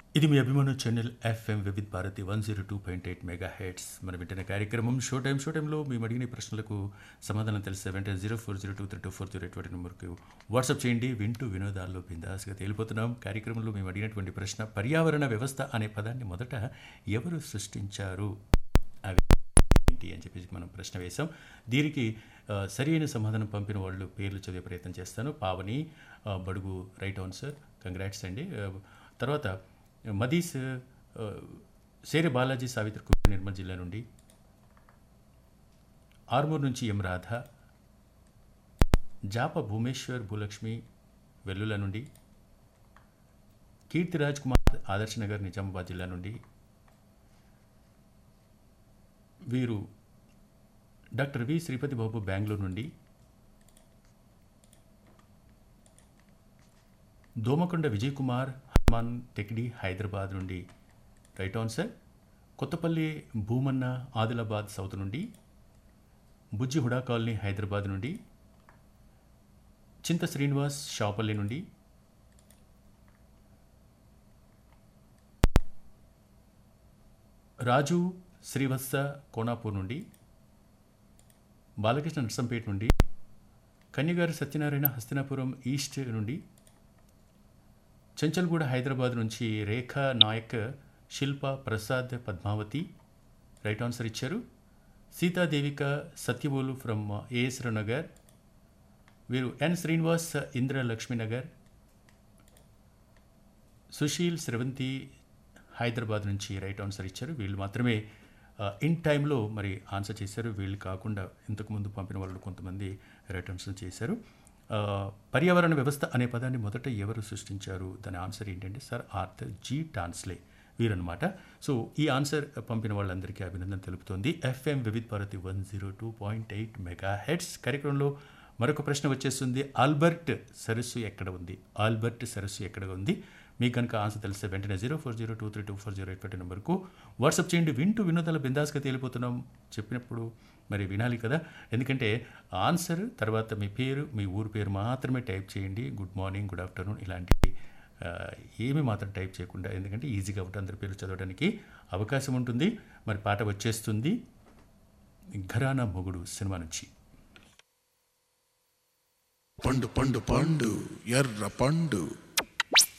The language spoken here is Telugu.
ఇది మీ అభిమాన channel FM Vividh Bharati one zero two point eight mega heads మన వింటున్న కార్యక్రమం షో టైం షో టైంలో మేము అడిగిన ప్రశ్నలకు సమాధానం తెలిస్తే వెంటనే zero four zero two three two four zero eight నెంబర్కి వాట్సాప్ చేయండి వింటూ వినోదాల్లో బిందాస్గా తేలిపోతున్నాం కార్యక్రమంలో మేము అడిగినటువంటి ప్రశ్న పర్యావరణ వ్యవస్థ అనే పదాన్ని మొదట ఎవరు సృష్టించారు అవి ఏంటి అని చెప్పేసి మనం ప్రశ్న వేశాం దీనికి ఆ, సరి అయిన సమాధానం పంపిన వాళ్ళు పేర్లు చదివే ప్రయత్నం చేస్తాను పావని ఆ, బడుగు రైట్ ఆన్సర్ కంగ్రాట్స్ అండి ఆ, తర్వాత మదీస్ ఆ, సేరే బాలాజీ సావిత్రి కుమార్ నిర్మల్ జిల్లా నుండి ఆర్మూర్ నుంచి ఎం రాధ జాప భూమేశ్వర్ భూలక్ష్మి వెల్లుల నుండి కీర్తిరాజ్ కుమార్ ఆదర్శ్ నగర్ నిజామాబాద్ జిల్లా నుండి వీరు డాక్టర్ వి శ్రీపతి బాబు బెంగళూరు నుండి దోమకొండ విజయ్ కుమార్ హనుమాన్ టెక్డి హైదరాబాద్ నుండి right answer Kothapalli Bhumanna Adilabad south నుండి బుజ్జి హుడా కాలనీ హైదరాబాద్ నుండి చింత శ్రీనివాస్ షాపల్లి నుండి రాజు శ్రీవత్స కోనాపూర్ నుండి బాలకృష్ణ నర్సంపేట నుండి కన్యగారి సత్యనారాయణ హస్తినాపురం ఈస్ట్ నుండి చెంచల్గూడ హైదరాబాద్ నుంచి రేఖ నాయక్ శిల్ప ప్రసాద్ పద్మావతి రైట్ ఆన్సర్ ఇచ్చారు సీతాదేవిక సత్యబోలు ఫ్రమ్ ఏఎస్ర నగర్ వీరు ఎన్ శ్రీనివాస్ ఇంద్ర లక్ష్మీనగర్ సుశీల్ స్రవంతి హైదరాబాద్ నుంచి రైట్ ఆన్సర్ ఇచ్చారు వీళ్ళు మాత్రమే ఆ, ఇన్ టైంలో మరి ఆన్సర్ చేశారు వీళ్ళు కాకుండా ఇంతకుముందు పంపిన వాళ్ళు కొంతమంది రైట్ ఆన్సర్ చేశారు ఆ, పర్యావరణ వ్యవస్థ అనే పదాన్ని మొదట ఎవరు సృష్టించారు దాని ఆన్సర్ ఏంటంటే సార్ ఆర్థర్ జీ టాన్స్లే వీరన్నమాట సో ఈ ఆన్సర్ పంపిన వాళ్ళందరికీ అభినందన తెలుపుతోంది FM Vividh Bharati one zero two point eight mega heads కార్యక్రమంలో మరొక ప్రశ్న వచ్చేస్తుంది ఆల్బర్ట్ సరస్సు ఎక్కడ ఉంది ఆల్బర్ట్ సరస్సు ఎక్కడ ఉంది మీకు కనుక ఆన్సర్ తెలిస్తే వెంటనే zero four zero two three two four zero eight నెంబర్కు వాట్సాప్ చేయండి వింటూ వినోదాల బిందాస్గా తేలిపోతున్నాం చెప్పినప్పుడు మరి వినాలి కదా ఎందుకంటే ఆన్సర్ తర్వాత మీ పేరు మీ ఊరు పేరు మాత్రమే టైప్ చేయండి గుడ్ మార్నింగ్ గుడ్ ఆఫ్టర్నూన్ ఇలాంటి ఆ, ఏమీ మాత్రం టైప్ చేయకుండా ఎందుకంటే ఈజీగా ఉంటుంది అందరి పేర్లు చదవడానికి అవకాశం ఉంటుంది మరి పాట వచ్చేస్తుంది ఘరానా మొగుడు సినిమా నుంచి పండు పండు పండు ఎర్ర పండు